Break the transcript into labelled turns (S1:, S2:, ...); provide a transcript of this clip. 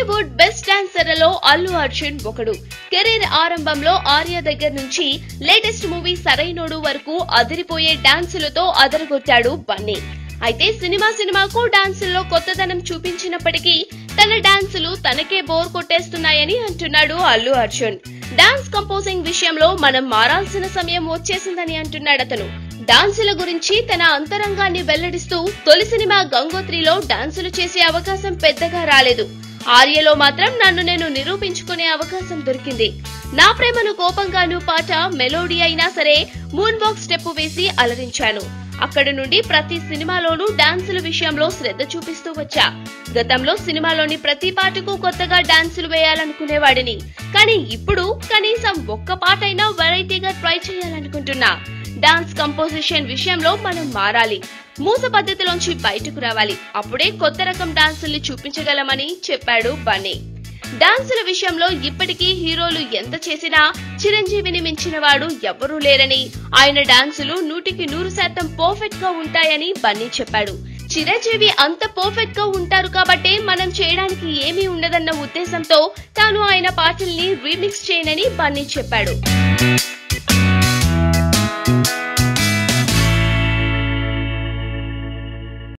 S1: Tollywood best డాన్సర్లలో అల్లు అర్జున్ ఒకడు career ఆరంభంలో ఆర్య దగ్గర నుంచి లేటెస్ట్ మూవీ సరైనోడు వరకు అదిరిపోయే డాన్సులతో అదరగొట్టాడు బన్నీ అయితే సినిమా సినిమాకు డాన్సుల్లో కొత్తదనం చూపించినప్పటికీ తన డాన్సులు తనకే బోర్ కొట్టేస్తున్నాయని అంటున్నాడు అల్లు అర్జున్ డాన్స్ కంపోజింగ్ విషయంలో మనం మారాల్సిన సమయం వచ్చేసిందని అంటున్నాడు అతను డాన్సుల గురించి తన అంతరంగాన్ని వెల్లడిస్తూ తొలి సినిమా గంగోత్రిలో డాన్సులు చేసే అవకాశం పెద్దగా రాలేదు ఆర్యలో మాత్రం నన్ను నేను నిరూపించుకునే అవకాశం దొరికింది నా ప్రేమను కోపంగాను పాట మెలోడీ అయినా సరే మూన్ వాక్ స్టెప్ వేసి అలరించాను అక్కడి నుండి ప్రతి సినిమాలోనూ డాన్సుల విషయంలో శ్రద్ధ చూపిస్తూ వచ్చా గతంలో సినిమాలోని ప్రతి పాటకు కొత్తగా డాన్సులు వేయాలనుకునేవాడిని కానీ ఇప్పుడు కనీసం ఒక్క పాటైనా వెరైటీగా ట్రై చేయాలనుకుంటున్నా డాన్స్ కంపోజిషన్ విషయంలో మనం మారాలి మూస పద్ధతిలోంచి బయటకు రావాలి అప్పుడే కొత్త రకం డాన్సుల్ని చూపించగలమని చెప్పాడు బన్నీ డాన్సుల విషయంలో ఇప్పటికీ హీరోలు ఎంత చేసినా చిరంజీవిని మించిన వాడు ఎవ్వరూ లేరని ఆయన డాన్సులు నూటికి నూరు శాతం పర్ఫెక్ట్ గా ఉంటాయని బన్నీ చెప్పాడు చిరంజీవి అంత పర్ఫెక్ట్ గా ఉంటారు కాబట్టే మనం చేయడానికి ఏమీ ఉండదన్న ఉద్దేశంతో తాను ఆయన పాటల్ని రీమిక్స్ చేయనని బన్నీ చెప్పాడు